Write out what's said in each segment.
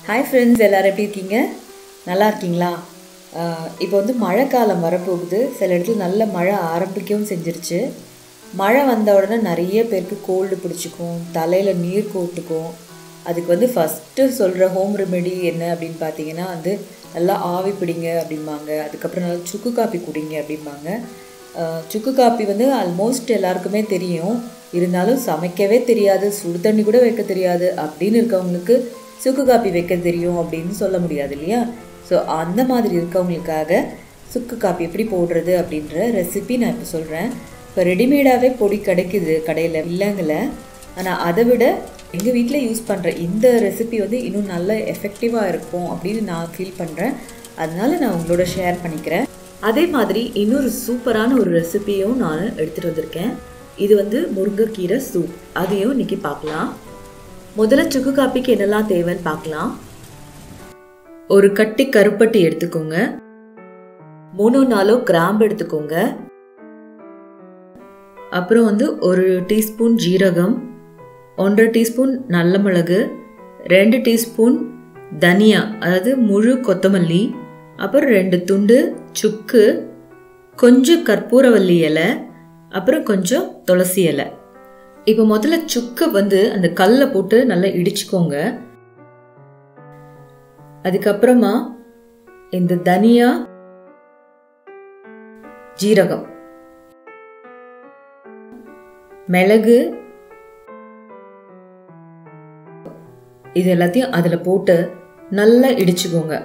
hi friends எல்லோரும் எப்படி இருக்கீங்க நல்லா இருக்கீங்களா ஆஹ் இப்போ வந்து மழை காலம் வரப்போகுது சில இடத்துல நல்ல மழை ஆரம்பிக்கவும் செஞ்சிருச்சு மழை வந்த உடனே நிறைய பேருக்கு கோல்டு பிடிச்சிக்கும் தலையில் நீர் கோட்டுக்கும் அதுக்கு வந்து ஃபஸ்ட்டு சொல்கிற ஹோம் ரெமெடி என்ன அப்படின்னு பார்த்தீங்கன்னா வந்து நல்லா ஆவி பிடிங்க அப்படிம்பாங்க அதுக்கப்புறம் நல்லா சுக்கு காப்பி குடிங்க அப்படிம்பாங்க ஆஹ் சுக்கு காப்பி வந்து ஆல்மோஸ்ட் எல்லாருக்குமே தெரியும் இருந்தாலும் சமைக்கவே தெரியாது சுடு தண்ணி கூட வைக்க தெரியாது அப்படின்னு இருக்கவங்களுக்கு சுக்கு காப்பி வைக்க தெரியும் அப்படின்னு சொல்ல முடியாது இல்லையா ஸோ அந்த மாதிரி இருக்கவங்களுக்காக சுக்கு காப்பி எப்படி போடுறது அப்படின்ற ரெசிபி நான் இப்போ சொல்கிறேன் இப்போ ரெடிமேடாகவே பொடி கிடைக்குது கடையில் இல்லைங்கள ஆனால் அதை விட எங்கள் வீட்டில் யூஸ் பண்ணுற இந்த ரெசிபி வந்து இன்னும் நல்ல எஃபெக்டிவாக இருக்கும் அப்படின்னு நான் ஃபீல் பண்ணுறேன் அதனால நான் உங்களோட ஷேர் பண்ணிக்கிறேன் அதே மாதிரி இன்னொரு சூப்பரான ஒரு ரெசிபியும் நான் எடுத்துகிட்டு வந்திருக்கேன் இது வந்து முருங்கைக்கீரை சூப் அதையும் இன்னைக்கு பார்க்கலாம் முதல்ல சுக்கு காப்பிக்கு என்னெல்லாம் தேவைன்னு பார்க்கலாம் ஒரு கட்டி கருப்பட்டி எடுத்துக்கோங்க மூணு நாலோ கிராம்பு எடுத்துக்கோங்க அப்புறம் வந்து ஒரு டீஸ்பூன் ஜீரகம் ஒன்றரை டீஸ்பூன் நல்ல மிளகு ரெண்டு டீஸ்பூன் தனியா அதாவது முழு கொத்தமல்லி அப்புறம் ரெண்டு துண்டு சுக்கு கொஞ்சம் கற்பூரவல்லி இலை அப்புறம் கொஞ்சம் துளசி இலை இப்போ முதல்ல சுக்கை வந்து அந்த கல்லை போட்டு நல்லா இடிச்சுக்கோங்க அதுக்கப்புறமா இந்த தனியா ஜீரகம் மிளகு இது எல்லாத்தையும் அதில் போட்டு நல்லா இடிச்சுக்கோங்க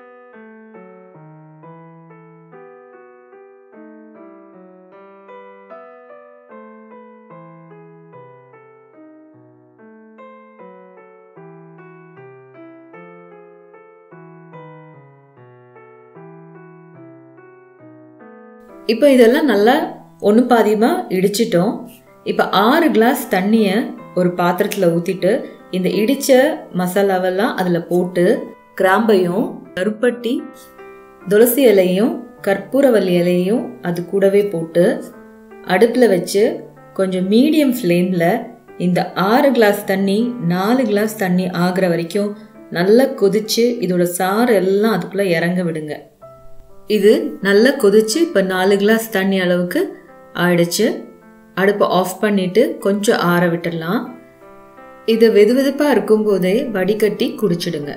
இப்போ இதெல்லாம் நல்லா ஒன்று பாதியமாக இடிச்சிட்டோம் இப்போ ஆறு கிளாஸ் தண்ணியை ஒரு பாத்திரத்தில் ஊற்றிட்டு இந்த இடித்த மசாலாவெல்லாம் அதில் போட்டு கிராம்பையும் கருப்பட்டி துளசி இலையும் கற்பூரவல்லி இலையும் அது கூடவே போட்டு அடுப்பில் வச்சு கொஞ்சம் மீடியம் ஃப்ளேமில் இந்த ஆறு கிளாஸ் தண்ணி நாலு கிளாஸ் தண்ணி ஆகிற வரைக்கும் நல்லா கொதிச்சு இதோட சாறு எல்லாம் அதுக்குள்ளே இறங்க விடுங்க இது நல்லா கொதிச்சு இப்போ நாலு கிளாஸ் தண்ணி அளவுக்கு ஆயிடுச்சு அடுப்பை ஆஃப் பண்ணிட்டு கொஞ்சம் ஆற விட்டுடலாம் இதை வெது வெதுப்பாக இருக்கும்போதே வடிகட்டி குடிச்சிடுங்க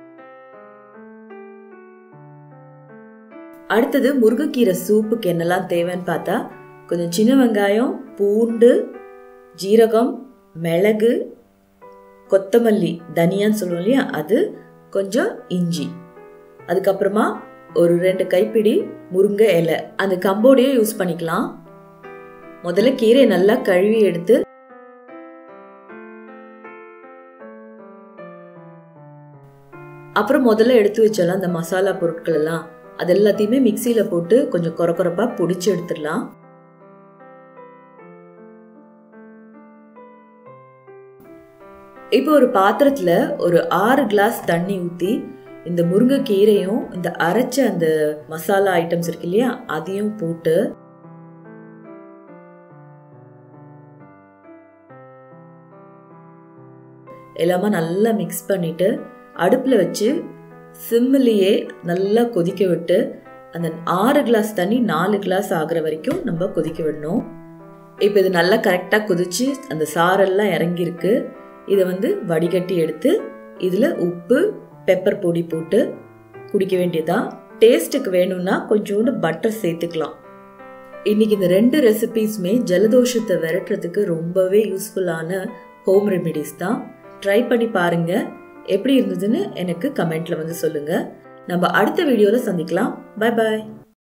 அடுத்தது முருங்கைக்கீரை சூப்புக்கு என்னெல்லாம் தேவைன்னு பார்த்தா கொஞ்சம் சின்ன வெங்காயம் பூண்டு ஜீரகம் மிளகு கொத்தமல்லி தனியான்னு சொல்லுவோம் இல்லையா அது கொஞ்சம் இஞ்சி அதுக்கப்புறமா ஒரு ரெண்டு கைப்பிடி முருங்கை இலை அந்த கம்போடையே யூஸ் பண்ணிக்கலாம் முதல்ல கீரையை நல்லா கழுவி எடுத்து அப்புறம் முதல்ல எடுத்து வச்சலாம் அந்த மசாலா பொருட்கள் எல்லாம் அது எல்லாத்தையுமே மிக்சியில் போட்டு கொஞ்சம் குறை குறைப்பாக பொடிச்சு எடுத்துடலாம் இப்போ ஒரு பாத்திரத்தில் ஒரு ஆறு கிளாஸ் தண்ணி ஊற்றி இந்த முருங்கைக்கீரையும் இந்த அரைச்ச அந்த மசாலா ஐட்டம்ஸ் இருக்கு இல்லையா அதையும் போட்டு எல்லாமே நல்லா மிக்ஸ் பண்ணிட்டு அடுப்பில் வச்சு சிம்மிலேயே நல்லா கொதிக்க விட்டு அந்த ஆறு கிளாஸ் தண்ணி நாலு கிளாஸ் ஆகிற வரைக்கும் நம்ம கொதிக்க விடணும் இப்போ இது நல்லா கரெக்டாக கொதிச்சு அந்த சாரெல்லாம் இறங்கியிருக்கு இதை வந்து வடிகட்டி எடுத்து இதில் உப்பு பெப்பர் பொடி போட்டு குடிக்க வேண்டியதான் டேஸ்ட்டுக்கு வேணும்னா கொஞ்சோண்டு பட்டர் சேர்த்துக்கலாம் இன்னைக்கு இந்த ரெண்டு ரெசிபீஸுமே ஜலதோஷத்தை விரட்டுறதுக்கு ரொம்பவே யூஸ்ஃபுல்லான ஹோம் ரெமிடிஸ் தான் ட்ரை பண்ணி பாருங்க எப்படி இருந்ததுன்னு எனக்கு கமெண்ட்ல வந்து சொல்லுங்க நம்ம அடுத்த வீடியோவில் சந்திக்கலாம் பை பாய்